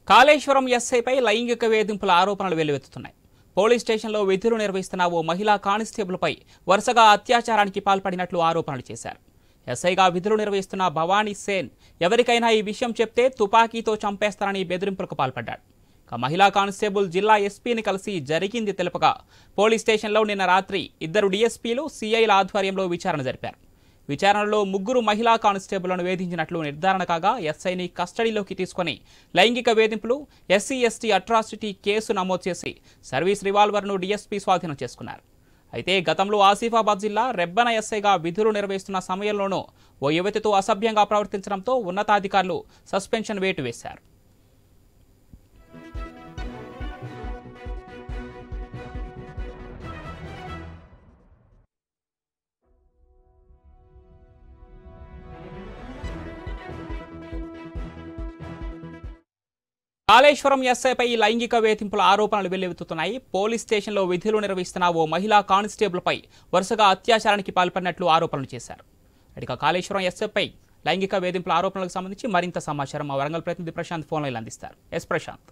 కాళేశ్వరం ఎస్ఐపై లైంగిక వేధింపుల ఆరోపణలు వెల్లువెత్తుతున్నాయి పోలీస్ స్టేషన్లో విధులు నిర్వహిస్తున్న ఓ మహిళా కానిస్టేబుల్పై వరుసగా అత్యాచారానికి పాల్పడినట్లు ఆరోపణలు చేశారు ఎస్ఐగా విధులు నిర్వహిస్తున్న భవానీ సేన్ ఎవరికైనా ఈ విషయం చెప్తే తుపాకీతో చంపేస్తారని బెదిరింపులకు పాల్పడ్డాడు ఇక మహిళా కానిస్టేబుల్ జిల్లా ఎస్పీని కలిసి జరిగింది తెలుపగా పోలీస్ స్టేషన్లో నిన్న రాత్రి ఇద్దరు డీఎస్పీలు సిఐల ఆధ్వర్యంలో విచారణ జరిపారు విచారణలో ముగ్గురు మహిళా కానిస్టేబుల్ను వేధించినట్లు నిర్ధారణ కాగా ఎస్ఐని కస్టడీలోకి తీసుకొని లైంగిక వేధింపులు ఎస్సీ ఎస్టీ అట్రాసిటీ కేసు నమోదు చేసి సర్వీస్ రివాల్వర్ను డీఎస్పీ స్వాధీనం చేసుకున్నారు అయితే గతంలో ఆసిఫాబాద్ జిల్లా రెబ్బన ఎస్ఐగా విధులు నిర్వహిస్తున్న సమయంలోనూ ఓ యువతితో అసభ్యంగా ప్రవర్తించడంతో ఉన్నతాధికారులు సస్పెన్షన్ వేటు వేశారు కాళేశ్వరం ఎస్ఐపై లైంగిక వేధింపుల ఆరోపణలు వెల్లువెత్తుతున్నాయి పోలీస్ స్టేషన్లో విధులు నిర్వహిస్తున్న ఓ మహిళా కానిస్టేబుల్పై వరుసగా అత్యాచారానికి పాల్పడినట్లు ఆరోపణలు చేశారు ఇక కాళేశ్వరం ఎస్ఐపై లైంగిక వేధింపుల ఆరోపణలకు సంబంధించి మరింత సమాచారం మా వరంగల్ ప్రతినిధి ప్రశాంత్ ఫోన్ లైన్ అందిస్తారు ఎస్ ప్రశాంత్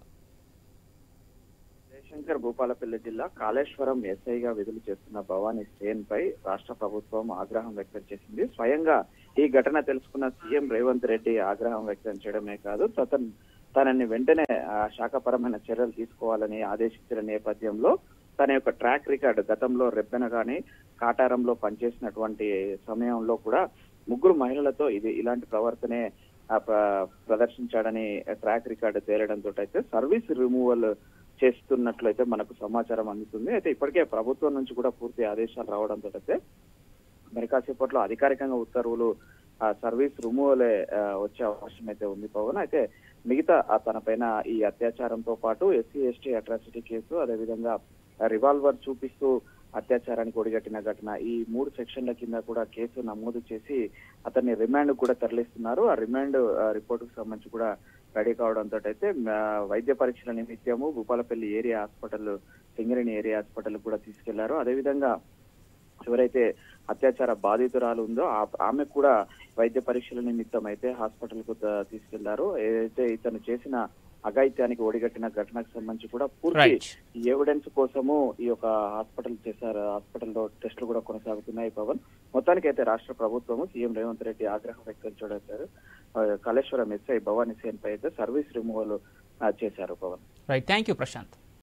జయశంకర్ భూపాలపల్లి జిల్లా కాళేశ్వరం ఎస్ఐగా విధులు చేస్తున్న భవానీ సేన్ పై రాష్ట్ర ప్రభుత్వం ఆగ్రహం వ్యక్తం చేసింది స్వయంగా ఈ ఘటన తెలుసుకున్న సీఎం రేవంత్ రెడ్డి ఆగ్రహం వ్యక్తం చేయడమే కాదు తన తనని వెంటనే ఆ, శాఖపరమైన చర్యలు తీసుకోవాలని ఆదేశించిన నేపథ్యంలో తన యొక్క ట్రాక్ రికార్డు గతంలో రెబ్బెన గాని కాటారంలో పనిచేసినటువంటి సమయంలో కూడా ముగ్గురు మహిళలతో ఇది ఇలాంటి ప్రవర్తనే ఆ, ప్ర- ప్రదర్శించాడని ట్రాక్ రికార్డు తేలడంతో అయితే సర్వీస్ రిమూవల్ చేస్తున్నట్లయితే మనకు సమాచారం అందుతుంది అయితే ఇప్పటికే ప్రభుత్వం నుంచి కూడా పూర్తి ఆదేశాలు రావడంతో అయితే మరి కాసేపట్లో అధికారికంగా ఉత్తర్వులు ఆ సర్వీస్ రిమూవల్ వచ్చే అవకాశం అయితే ఉంది పవన్ అయితే మిగతా ఆ తన పైన ఈ అత్యాచారంతో పాటు ఎస్సీ ఎస్టీ అట్రాసిటీ కేసు అదేవిధంగా రివాల్వర్ చూపిస్తూ అత్యాచారానికి ఒడిగట్టిన ఘటన ఈ మూడు సెక్షన్ల కింద కూడా కేసు నమోదు చేసి అతన్ని రిమాండ్ కూడా తరలిస్తున్నారు ఆ రిమాండ్ రిపోర్ట్ కు సంబంధించి కూడా రెడీ కావడంతో అయితే ఆ, వైద్య పరీక్షల నిమిత్తము Bhupalpally area hospital Singareni area hospital కూడా తీసుకెళ్లారు అదేవిధంగా ఎవరైతే అత్యాచార బాధితురాలు ఉందో ఆ- ఆమె కూడా వైద్య పరీక్షల నిమిత్తం అయితే హాస్పిటల్ కు త- తీసుకెళ్లారు ఏదైతే ఇతను చేసిన అఘాయిత్యానికి ఒడిగట్టిన ఘటనకు సంబంధించి కూడా పూర్తి రైట్ ఈ ఎవిడెన్స్ కోసము ఈ యొక్క హాస్పిటల్ చేశారు హాస్పిటల్లో టెస్టులు కూడా కొనసాగుతున్నాయి పవన్ మొత్తానికి అయితే రాష్ట్ర ప్రభుత్వము సీఎం రేవంత్ రెడ్డి ఆగ్రహం వ్యక్తం చేయడం కాళేశ్వరం ఎస్ఐ భవానీ సేన్ పై అయితే సర్వీస్ రిమూవల్ చేశారు Pavan right thank you Prashanth